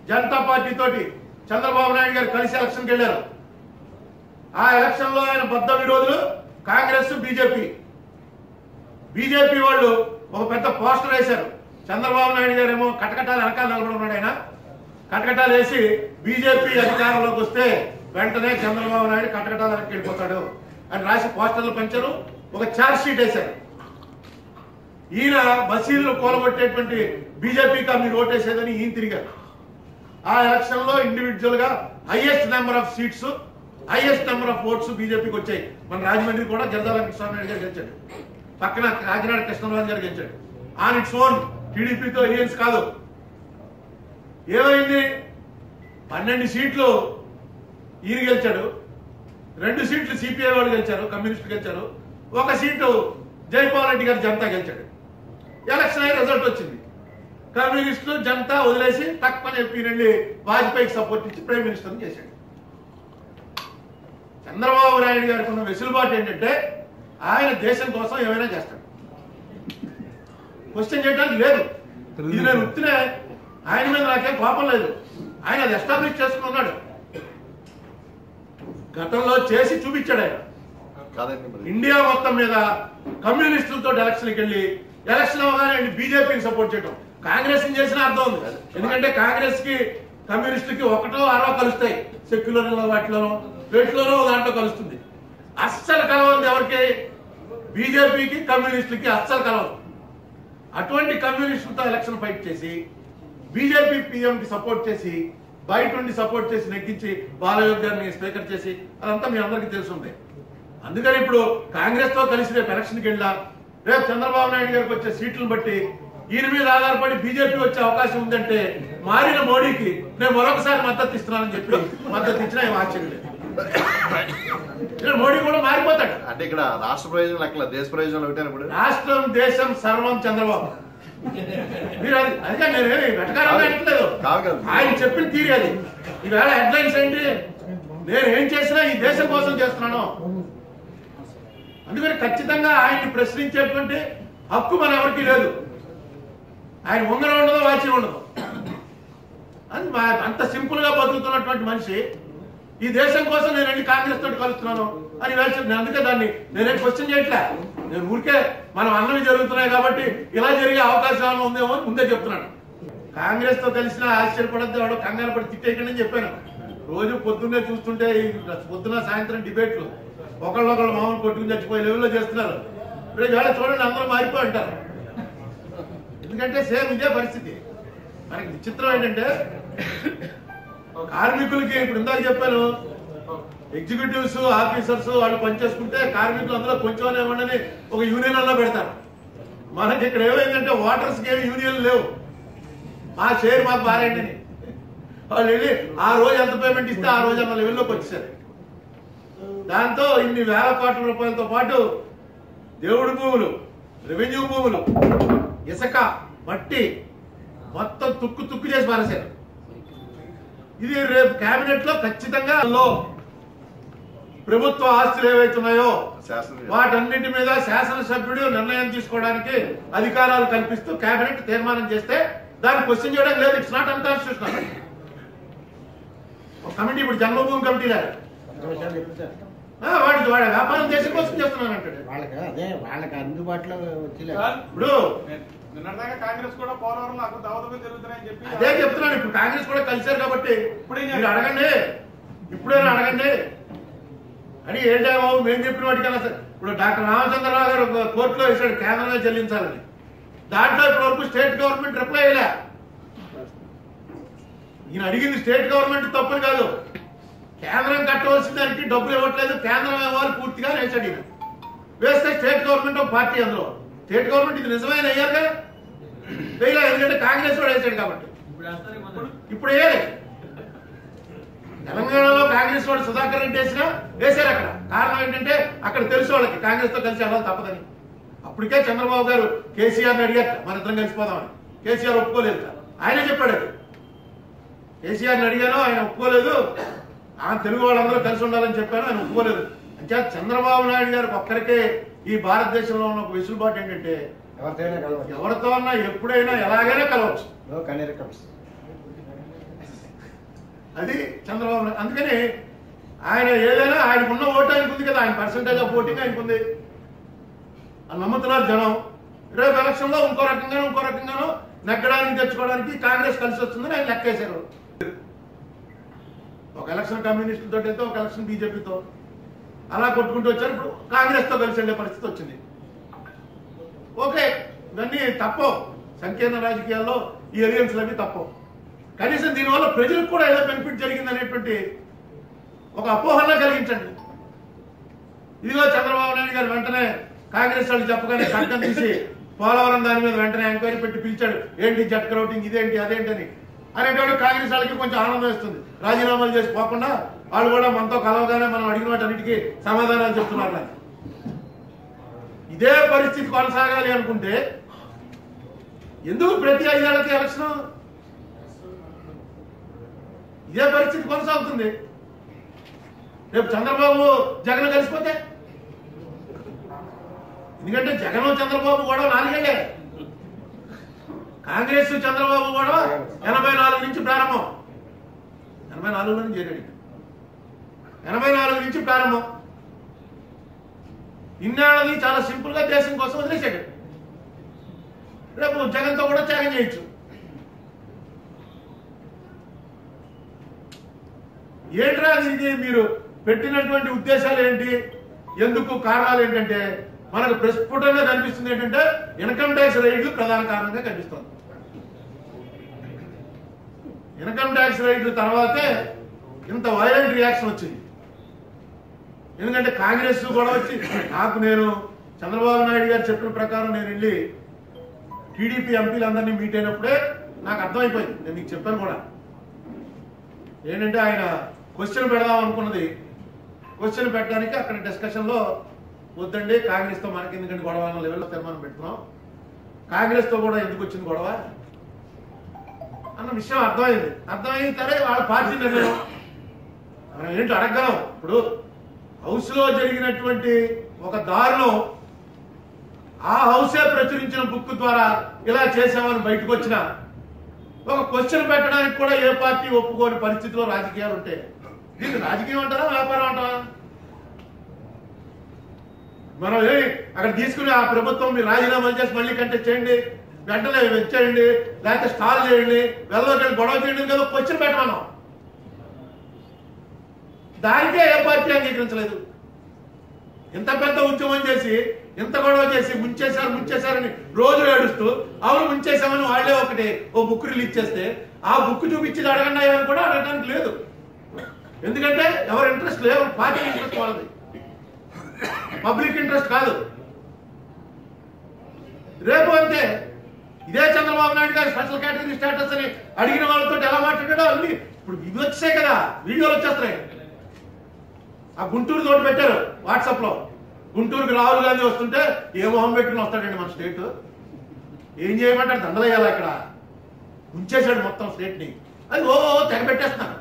Janata party తోటి చంద్రబాబు నాయుడు గారు కలిసి ఎలక్షన్కి వెళ్ళారు ఆ ఎలక్షన్ లో ఆయన బద్ద విరోధులు కాంగ్రెస్ బీజేపీ బీజేపీ వాళ్ళు ఒక పెద్ద పోస్టర్ వేశారు చంద్రబాబు నాయుడు గారు ఏమో కటకటాలు వెనకాల నిలబడి ఉన్నాడు ఆయన కటకటాలు వేసి బీజేపీ అధికారంలోకి వస్తే వెంటనే చంద్రబాబు నాయుడు కటకటాలు వెనక్కి వెళ్ళిపోతాడు అని రాసి పోస్టర్లు పంచారు ఒక ఛార్జ్ షీట్ వేశారు ఈయన బసీలు కూలగొట్టేటువంటి బీజేపీకి మీరు ఓటేసేదని ఈయన తిరిగారు ఆ ఎలక్షన్ లో ఇండివిజువల్ గా highest number of seats highest number of votes బీజేపీకి వచ్చాయి మన రాజమండ్రి కూడా గిరిజా వెంకటస్వామి నాయుడు గారు గెలిచాడు పక్కన కాకినాడ కృష్ణరాజు గారు గెలిచాడు ఆన్ ఇట్స్ ఓన్ టీడీపీతో ఎలియన్స్ కాదు ఏమైంది పన్నెండు సీట్లు ఈయన గెలిచాడు రెండు సీట్లు సిపిఐ వాళ్ళు గెలిచారు కమ్యూనిస్ట్ గెలిచారు ఒక సీటు జైపాల్ రెడ్డి గారు జనతా గెలిచాడు ఎలక్షన్ అయ్యి రిజల్ట్ వచ్చింది కమ్యూనిస్టులు జనతా వదిలేసి తక్కువ చెప్పి వెళ్ళి వాజ్పేయికి సపోర్ట్ ఇచ్చి ప్రైమ్ మినిస్టర్ చేశాడు చంద్రబాబు నాయుడు గారికి ఉన్న వెసులుబాటు ఏంటంటే ఆయన దేశం కోసం ఏమైనా చేస్తాడు క్వశ్చన్ చేయడానికి లేదు ఇది నేను ఉత్తినే ఆయన మీద నాకేం కోపం లేదు ఆయన అది ఎస్టాబ్లిష్ చేసుకున్నాడు గతంలో చేసి చూపించాడు ఆయన కాదండి మరి ఇండియా మొత్తం మీద కమ్యూనిస్టులతో ఎలక్షన్కి వెళ్ళి ఎలక్షన్ అవగానే బీజేపీని సపోర్ట్ చేయడం కాంగ్రెస్ చేసిన అర్థం ఉంది ఎందుకంటే కాంగ్రెస్ కి కమ్యూనిస్టుకి ఒకటో అరవో కలుస్తాయి సెక్యులర్ వాటిలోనో వేటిలోనో ఒక దాంట్లో కలుస్తుంది అస్సలు కలవదు ఎవరికి బీజేపీకి కమ్యూనిస్టులకి అస్సలు కలవదు అటువంటి కమ్యూనిస్టులతో ఎలక్షన్ ఫైట్ చేసి బీజేపీ పీఎం కి సపోర్ట్ చేసి బయట నుండి సపోర్ట్ చేసి నెగ్గించి బాలయోగ్ గారిని స్పీకర్ చేసి అదంతా మీ అందరికీ తెలుసుంది అందుకని ఇప్పుడు కాంగ్రెస్ తో కలిసి రేపు ఎలక్షన్కి వెళ్ళా రేపు చంద్రబాబు నాయుడు గారికి వచ్చే సీట్లను బట్టి ఈయన మీద ఆధారపడి బీజేపీ వచ్చే అవకాశం ఉందంటే మారిన మోడీకి నేను మరొకసారి మద్దతు ఇస్తున్నానని చెప్పి మద్దతు ఇచ్చినా ఏం ఆశ్చర్యం లేదు ఇక్కడ మోడీ కూడా మారిపోతాడు అంటే ఇక్కడ రాష్ట్ర ప్రయోజనం లెక్కల దేశ ప్రయోజనం ఒకటే ఇప్పుడు రాష్ట్రం దేశం సర్వం చంద్రబాబు మీరు అది అదిగా నేనేమి వెటకారంగా అంటలేదు కాదు కాదు. ఆయన చెప్పిన తీరు అది ఈవేళ హెడ్లైన్స్ ఏంటి నేను ఏం చేసినా ఈ దేశం కోసం చేస్తున్నాను అందుకని ఖచ్చితంగా ఆయన్ని ప్రశ్నించేటువంటి హక్కు మన ఎవరికి లేదు ఆయన ఉంగరం ఉండదు వాచి ఉండదు అని మా- అంత సింపుల్ గా బతుకుతున్నటువంటి మనిషి ఈ దేశం కోసం నేను వెళ్ళి కాంగ్రెస్ తోటి కలుస్తున్నాను అని వేసి నేను అందుకే దాన్ని నేనేం క్వశ్చన్ చేయట్లే నేను ఊరికే మనం అన్నవి జరుగుతున్నాయి కాబట్టి ఇలా జరిగే అవకాశం ఏమైనా ఉందేమో అని ముందే చెప్తున్నాను కాంగ్రెస్ తో కలిసిన ఆశ్చర్యపడద్దు ఎవడో కంగారు పడి తిట్టేయకండి అని చెప్పాను రోజు పొద్దున్నే చూస్తుంటే ఈ పొద్దున సాయంత్రం డిబేట్లు ఒకళ్ళొకళ్ళు మామూలు కొట్టుకుని చచ్చిపోయే లెవెల్లో చేస్తున్నారు ఇప్పుడు ఈవేళ చూడండి అందరూ మారిపోయి అంటారు ఎందుకంటే సేమ్ ఇదే పరిస్థితి మనకి విచిత్రం ఏంటంటే కార్మికులకి ఇప్పుడు ఇందాక చెప్పాను ఎగ్జిక్యూటివ్స్ ఆఫీసర్స్ వాళ్ళు పనిచేసుకుంటే కార్మికులు అందులో కొంచెం ఇవ్వండి ఒక యూనియన్ అన్నా పెడతారు మనకి ఇక్కడ ఏమైందంటే వాటర్స్ కి ఏమి యూనియన్ లేవు మా షేర్ మాకు బారేయండి అని. వాళ్ళు వెళ్ళి ఆ రోజు ఎంత పేమెంట్ ఇస్తే ఆ రోజు అన్న లెవెల్లోకి వచ్చేసారు దాంతో ఇన్ని వేల కోట్ల రూపాయలతో పాటు దేవుడి భూములు రెవెన్యూ భూములు ఇసుక మట్టి మొత్తం తుక్కు తుక్కు చేసి పారేశారు ఇది రేపు కేబినెట్ లో ఖచ్చితంగా లో ప్రభుత్వ ఆస్తులు ఏవైతున్నాయో శాసనం వాటన్నిటి మీద శాసనసభ్యుడు నిర్ణయం తీసుకోవడానికి అధికారాలు కల్పిస్తూ కేబినెట్ తీర్మానం చేస్తే దాన్ని క్వశ్చన్ చేయడం లేదు ఇట్స్ నాట్ అన్కాన్స్టిట్యూషనల్ ఒక కమిటీ ఇప్పుడు జన్మభూమి కమిటీ లేదు ఒక విషయాలు చెప్తారు ఆ, వాడి వాడి వ్యాపారం దేశం కోసం చేస్తున్నాను అంటాడు వాళ్ళకి అదే వాళ్ళకి అందుబాటులో వచ్చి ఇప్పుడు నిన్నటిదాకా కాంగ్రెస్ కూడా పోలవరంలో అక్కడ దవదబులు జరుగుతున్నాయని చెప్పి అదే చెప్తున్నాను ఇప్పుడు కాంగ్రెస్ కూడా కలిశారు కాబట్టి ఇప్పుడే మీరు అడగండి ఇప్పుడైనా అడగండి అని ఏంటో బాబు మేము చెప్పిన వాటికన్నా సరే ఇప్పుడు డాక్టర్ రామచంద్రరావు గారు ఒక కోర్టులో వేసాడు కేంద్రమే చెల్లించాలని దాంట్లో ఇప్పటి వరకు స్టేట్ గవర్నమెంట్ రిప్లై అయ్యలే ఈయన అడిగింది స్టేట్ గవర్నమెంట్ తప్పుని కాదు కేంద్రం కట్టవలసిన దానికి డబ్బులు ఇవ్వట్లేదు కేంద్రం ఇవ్వాలి పూర్తిగా అని వేసాడు ఈయన వేస్తే స్టేట్ గవర్నమెంట్ ఒక పార్టీ అందులో స్టేట్ గవర్నమెంట్ ఇది నిజమైన అయ్యారు కదా వేయలే ఎందుకంటే కాంగ్రెస్ కూడా వేసాడు కాబట్టి ఇప్పుడు వేయలేదు తెలంగాణలో కాంగ్రెస్ వాడు సుధాకర్ రెడ్డి వేసినా వేశారు అక్కడ కారణం ఏంటంటే అక్కడ తెలుసు వాళ్ళకి కాంగ్రెస్ తో కలిసి వెళ్ళాలి తప్పదని అప్పటికే చంద్రబాబు గారు కేసీఆర్ అడిగారు మన ఇద్దరం కలిసిపోదామని కేసీఆర్ ఒప్పుకోలేదు ఆయనే చెప్పాడు అది కేసీఆర్ అడిగాను ఆయన ఒప్పుకోలేదు ఆ తెలుగు వాళ్ళందరూ కలిసి ఉండాలని చెప్పాను ఆయన ఒప్పుకోలేదు అంటే చంద్రబాబు నాయుడు గారికి ఒక్కరికే ఈ భారతదేశంలో ఉన్న ఒక వెసులుబాటు ఏంటంటే ఎవరితోనే కలవచ్చు ఎవరితో అన్నా ఎప్పుడైనా ఎలాగైనా కలవచ్చు నో కన్నీరు కప్స్ అది చంద్రబాబు నాయుడు అందుకని ఆయన ఏదైనా ఆయనకున్న ఓటు ఆయనకు ఉంది కదా ఆయన పర్సంటేజ్ ఆఫ్ ఓటింగ్ ఆయనకు ఉంది అని నమ్ముతున్నారు జనం రేపు ఎలక్షన్ లో ఇంకో రకంగానో ఇంకో రకంగానో నెగ్గడానికి తెచ్చుకోవడానికి కాంగ్రెస్ కలిసి వస్తుందని ఆయన లెక్కేశారు ఒక ఎలక్షన్ కమ్యూనిస్టులతో అయితే ఒక ఎలక్షన్ బీజేపీతో అలా కొట్టుకుంటూ వచ్చారు ఇప్పుడు కాంగ్రెస్ తో కలిసి వెళ్ళే పరిస్థితి వచ్చింది ఓకే ఇవన్నీ తప్పవు సంకీర్ణ రాజకీయాల్లో ఈ ఎలియన్స్ అవి తప్పవు కనీసం దీనివల్ల ప్రజలకు కూడా ఏదో బెనిఫిట్ జరిగింది అనేటువంటి ఒక అపోహన కలిగించండి ఇదిగో చంద్రబాబు నాయుడు గారు వెంటనే కాంగ్రెస్ వాళ్ళు చెప్పగానే కట్టం తీసి పోలవరం దాని మీద వెంటనే ఎంక్వైరీ పెట్టి పిలిచాడు ఏంటి జట్క రౌటింగ్ ఇదేంటి అదేంటని అనేటువంటి కాంగ్రెస్ వాళ్ళకి కొంచెం ఆనందం ఇస్తుంది రాజీనామాలు చేసి పోకుండా వాళ్ళు కూడా మనతో కలవగానే మనం అడిగిన వాటన్నిటికీ సమాధానాలు చెప్తున్నారు నాకు. ఇదే పరిస్థితి కొనసాగాలి అనుకుంటే ఎందుకు ప్రతి ఐదేళ్లకి ఎలక్షన్ ఇదే పరిస్థితి కొనసాగుతుంది రేపు చంద్రబాబు జగన్ కలిసిపోతే ఎందుకంటే జగన్ చంద్రబాబు గొడవ నాలుగేళ్లే కాంగ్రెస్ చంద్రబాబు గొడవ ఎనభై నాలుగు నుంచి ప్రారంభం ఎనభై నాలుగులో నుంచి చేరాడు ఎనభై నాలుగు నుంచి ప్రారంభం ఇన్నేళ్ళని చాలా సింపుల్ గా దేశం కోసం వదిలేశాడు రేపు జగన్తో కూడా త్యాగం చేయొచ్చు ఏంట్రా దీనికి మీరు పెట్టినటువంటి ఉద్దేశాలు ఏంటి ఎందుకు కారణాలు ఏంటంటే మనకు ప్రస్ఫుటంగా కనిపిస్తుంది ఏంటంటే ఇన్కమ్ ట్యాక్స్ రైడ్లు ప్రధాన కారణంగా కనిపిస్తుంది ఇన్కమ్ ట్యాక్స్ రైడ్లు తర్వాతే ఇంత వైలెంట్ రియాక్షన్ వచ్చింది ఎందుకంటే కాంగ్రెస్ కూడా వచ్చి నాకు నేను చంద్రబాబు నాయుడు గారు చెప్పిన ప్రకారం నేను వెళ్ళి టీడీపీ ఎంపీలందరినీ మీట్ అయినప్పుడే నాకు అర్థమైపోయింది నేను మీకు చెప్పాను కూడా ఏంటంటే ఆయన క్వశ్చన్ పెడదాం అనుకున్నది క్వశ్చన్ పెట్టడానికి అక్కడ డిస్కషన్ లో వద్దండి కాంగ్రెస్ తో మనకి ఎందుకంటే గొడవ అన్న లెవెల్లో తీర్మానం పెడుతున్నాం కాంగ్రెస్ తో కూడా ఎందుకు వచ్చింది గొడవ అన్న విషయం అర్థమైంది అర్థమైంది సరే వాళ్ళ పార్టీ నిర్ణయం మనం ఏంటి అడగలం ఇప్పుడు హౌస్ లో జరిగినటువంటి ఒక దారుణం ఆ హౌసే ప్రచురించిన బుక్ ద్వారా ఇలా చేసామని బయటకు వచ్చిన ఒక క్వశ్చన్ పెట్టడానికి కూడా ఏ పార్టీ ఒప్పుకోని పరిస్థితిలో రాజకీయాలు ఉంటాయి దీన్ని రాజకీయం అంటారా వ్యాపారం అంటారా మనం ఏ అక్కడ తీసుకుని ఆ ప్రభుత్వం మీరు రాజీనామాలు చేసి మళ్ళీ కంటెస్ట్ చేయండి వెంటనే వచ్చేయండి లేకపోతే స్టాల్ చేయండి వెళ్ళకండి గొడవ చేయండి కదా క్వశ్చన్ పెట్టమన్నాం దానికే ఏ పార్టీ అంగీకరించలేదు ఇంత పెద్ద ఉద్యమం చేసి ఇంత గొడవ చేసి ముంచేశారు ముంచేశారని రోజు ఏడుస్తూ అవును ముంచేశామని వాళ్ళే ఒకటి ఓ బుక్ రిలీజ్ చేస్తే ఆ బుక్ చూపించి అడగండి అని కూడా అడగడానికి లేదు ఎందుకంటే ఎవరి ఇంట్రెస్ట్ లేదు పార్టీ ఇంట్రెస్ట్ వాళ్ళది పబ్లిక్ ఇంట్రెస్ట్ కాదు రేపు అంతే ఇదే చంద్రబాబు నాయుడు గారు స్పెషల్ కేటగిరీ స్టేటస్ అని అడిగిన వాళ్ళతో ఎలా మాట్లాడాడో అన్ని ఇప్పుడు ఇవి వచ్చాయి కదా వీడియోలు వచ్చేస్తున్నాయి ఆ గుంటూరు తోటి పెట్టారు వాట్సాప్ లో గుంటూరుకి రాహుల్ గాంధీ వస్తుంటే ఏ మొహం పెట్టుకుని వస్తాడండి మన స్టేట్ ఏం చేయమంటారు దండలయ్యాలి అక్కడ ఉంచేశాడు మొత్తం స్టేట్ ని అది ఓ ఓ తెగ పెట్టేస్తున్నారు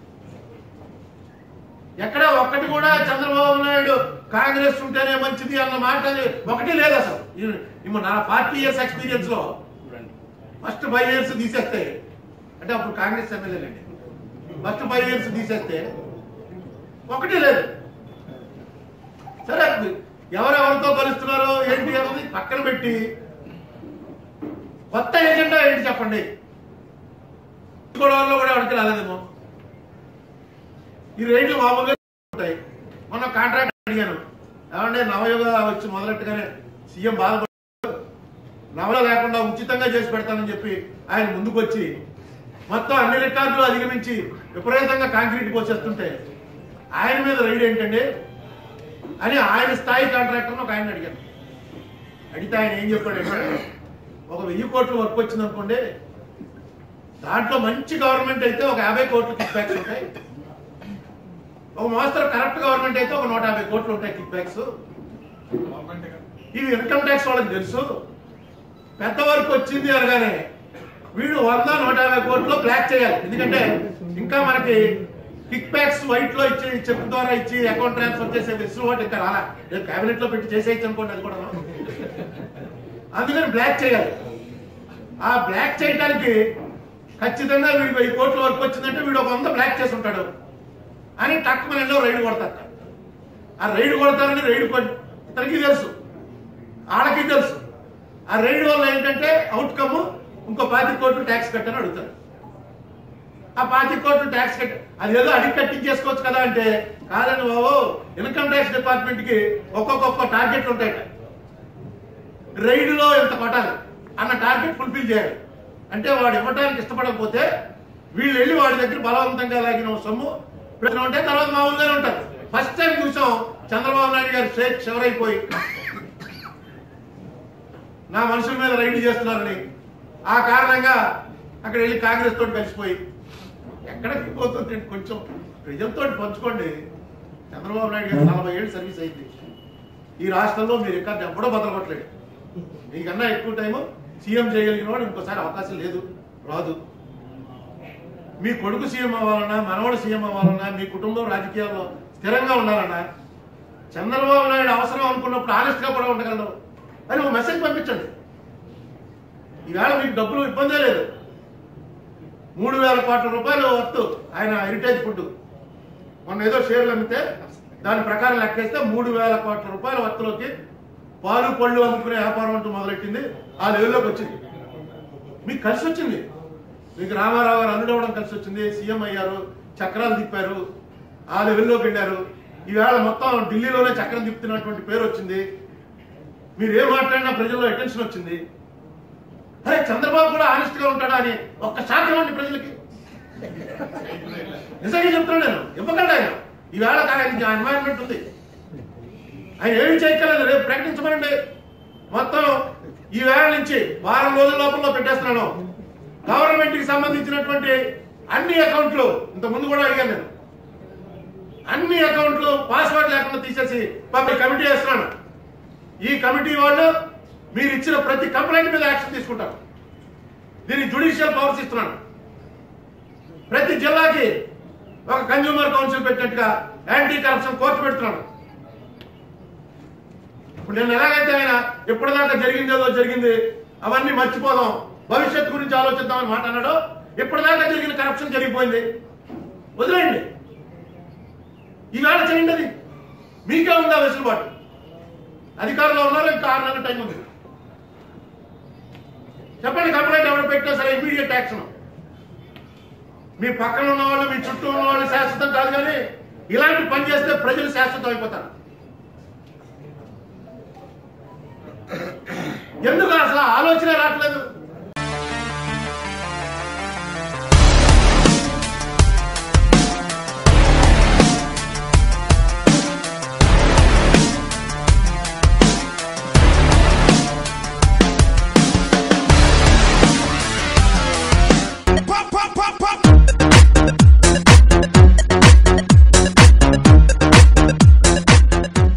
ఎక్కడ ఒక్కటి కూడా చంద్రబాబు నాయుడు కాంగ్రెస్ ఉంటేనే మంచిది అన్న మాట అది ఒకటి లేదు అసలు ఈ- ఈ నా ఫార్టీ ఇయర్స్ ఎక్స్పీరియన్స్ లో ఫస్ట్ ఫైవ్ ఇయర్స్ తీసేస్తే అంటే అప్పుడు కాంగ్రెస్ ఎమ్మెల్యేలండి ఫస్ట్ ఫైవ్ ఇయర్స్ తీసేస్తే ఒకటి లేదు సరే ఎవరెవరితో కలుస్తున్నారో ఏంటి అన్నది పక్కన పెట్టి కొత్త ఏజెండా ఏంటి చెప్పండి గొడవల్లో కూడా ఎవరికి రాలేదేమో ఈ రేట్లు మామూలుగా ఉంటాయి మొన్న కాంట్రాక్ట్ అడిగాను ఏమంటే నవయుగ వచ్చి మొదలెట్టుగానే సీఎం బాధపడు నవల లేకుండా ఉచితంగా చేసి పెడతానని చెప్పి ఆయన ముందుకు వచ్చి మొత్తం అన్ని రికార్డులు అధిగమించి విపరీతంగా కాంక్రీట్ పోసేస్తుంటే ఆయన మీద రైడ్ ఏంటండి అని ఆయన స్థాయి కాంట్రాక్టర్ ఒక ఆయన అడిగాను అడిగితే ఆయన ఏం చెప్పాడంటే ఒక వెయ్యి కోట్ల వర్క్ వచ్చింది అనుకోండి దాంట్లో మంచి గవర్నమెంట్ అయితే ఒక యాభై కోట్లు కిక్ బ్యాక్స్ ఉంటాయి ఒక మోస్తరు కరెక్ట్ గవర్నమెంట్ అయితే ఒక నూట యాభై కోట్లు ఉంటాయి కిక్ బ్యాక్స్ ఇవి ఇన్కమ్ ట్యాక్స్ వాళ్ళకి తెలుసు పెద్ద వరకు వచ్చింది అనగానే వీడు వంద నూట యాభై కోట్లు బ్లాక్ చేయాలి ఎందుకంటే ఇంకా మనకి కిక్ బ్యాక్స్ వైట్ లో ఇచ్చి చెక్ ద్వారా ఇచ్చి అకౌంట్ ట్రాన్స్ఫర్ చేసే వెసులుబాటు ఇంకా రాలా రేపు కేబినెట్ లో పెట్టి చేసేయచ్చు అనుకోండి అది కూడా అందుకని బ్లాక్ చేయాలి ఆ బ్లాక్ చేయడానికి ఖచ్చితంగా వీడు వెయ్యి కోట్ల వరకు వచ్చిందంటే వీడు ఒక వంద బ్లాక్ చేసి ఉంటాడు అని టక్కుమని ఎన్నో రైడ్ కొడతారు ఆ రైడ్ కొడతారని రైడ్ కొ- ఇతనికి తెలుసు వాళ్ళకి తెలుసు ఆ రైడ్ వల్ల ఏంటంటే అవుట్కమ్ ఇంకో పాతి కోట్లు ట్యాక్స్ కట్టని అడుగుతారు ఆ పాతి కోట్లు ట్యాక్స్ కట్టి అది ఏదో అడిగి కట్టించేసుకోవచ్చు కదా అంటే కాదండి బాబు ఇన్కమ్ ట్యాక్స్ డిపార్ట్మెంట్ కి ఒక్కొక్క టార్గెట్ ఉంటాయట రైడ్లో ఎంత కొట్టాలి అన్న టార్గెట్ ఫుల్ఫిల్ చేయాలి అంటే వాడు ఇవ్వడానికి ఇష్టపడకపోతే వీళ్ళు వెళ్ళి వాడి దగ్గర బలవంతంగా లాగిన సొమ్ము ప్రజలు ఉంటే తర్వాత మామూలుగానే ఉంటారు ఫస్ట్ టైం చూసాం చంద్రబాబు నాయుడు గారు షేక్ షవరైపోయి నా మనుషుల మీద రైడ్ చేస్తున్నారని ఆ కారణంగా అక్కడ వెళ్ళి కాంగ్రెస్ తోటి కలిసిపోయి ఎక్కడికి పోతుంది కొంచెం ప్రజలతో పంచుకోండి చంద్రబాబు నాయుడు గారు నలభై ఏళ్ళు సర్వీస్ అయింది ఈ రాష్ట్రంలో మీరు రికార్డు ఎప్పుడో బదలగొట్టలేడు మీకన్నా ఎక్కువ టైము సీఎం చేయగలిగిన వాడు ఇంకోసారి అవకాశం లేదు రాదు మీ కొడుకు సీఎం అవ్వాలన్నా మనవడు సీఎం అవ్వాలన్నా మీ కుటుంబం రాజకీయాల్లో స్థిరంగా ఉండాలన్నా చంద్రబాబు నాయుడు అవసరం అనుకున్నప్పుడు ఆనెస్ట్ గా కూడా ఉండగలరు అని ఒక మెసేజ్ పంపించండి ఈవేళ మీకు డబ్బులు ఇబ్బందే లేదు మూడు వేల కోట్ల రూపాయలు వర్త్ ఆయన హెరిటేజ్ ఫుడ్ మొన్న ఏదో షేర్లు అమ్మితే దాని ప్రకారం లెక్కేస్తే మూడు వేల కోట్ల రూపాయల వర్త్లోకి పాలు పళ్ళు అమ్ముకునే వ్యాపారం అంటూ మొదలెట్టింది ఆ లెవెల్లోకి వచ్చింది మీకు కలిసి వచ్చింది మీకు రామారావు గారు అల్లుడవడం కలిసి వచ్చింది సీఎం అయ్యారు చక్రాలు తిప్పారు ఆ లెవెల్లోకి వెళ్ళారు ఈవేళ మొత్తం ఢిల్లీలోనే చక్రం తిప్పుతున్నటువంటి పేరు వచ్చింది మీరు ఏం మాట్లాడినా ప్రజల్లో అటెన్షన్ వచ్చింది అరే చంద్రబాబు కూడా ఆనెస్ట్ గా ఉంటాడా అని ఒక్క శాఖ ఇవ్వండి ప్రజలకి నిజంగా చెప్తున్నాను నేను ఇవ్వకండి ఆయన ఈవేళ ఆయన ఎన్వైరన్మెంట్ ఉంది ఆయన ఏమి చేయగలదు రేపు ప్రకటించమనండి మొత్తం ఈ వేళ నుంచి వారం రోజుల లోపల పెట్టేస్తున్నాను గవర్నమెంట్ కి సంబంధించినటువంటి అన్ని అకౌంట్లు ఇంత ముందు కూడా అడిగాను నేను అన్ని అకౌంట్లు పాస్వర్డ్ లేకుండా తీసేసి పబ్లిక్ కమిటీ వేస్తున్నాను ఈ కమిటీ వాళ్ళు మీరు ఇచ్చిన ప్రతి కంప్లైంట్ మీద యాక్షన్ తీసుకుంటారు దీనికి జుడిషియల్ పవర్స్ ఇస్తున్నాను ప్రతి జిల్లాకి ఒక కన్జ్యూమర్ కౌన్సిల్ పెట్టినట్టుగా యాంటీ కరప్షన్ కోర్టు పెడుతున్నాను ఇప్పుడు నేను ఎలాగైతే ఆయన ఇప్పటిదాకా జరిగింది ఏదో జరిగింది అవన్నీ మర్చిపోదాం భవిష్యత్తు గురించి ఆలోచిద్దామని మాట అన్నాడు ఇప్పటిదాకా జరిగిన కరప్షన్ జరిగిపోయింది వదిలేయండి ఈవేళ చేయండి అది మీకే ఉందా వెసులుబాటు అధికారంలో ఉన్నారు ఇంకా ఆరు నెలల టైం ఉంది చెప్పండి కంప్లైంట్ ఎవరు పెట్టినా సరే ఇమీడియట్ యాక్షన్ మీ పక్కన ఉన్న వాళ్ళు మీ చుట్టూ ఉన్న వాళ్ళు శాశ్వతం కాదు కానీ ఇలాంటి పని చేస్తే ప్రజలు శాశ్వతం అయిపోతారు ఎందుకు అసలు ఆలోచన రావట్లేదు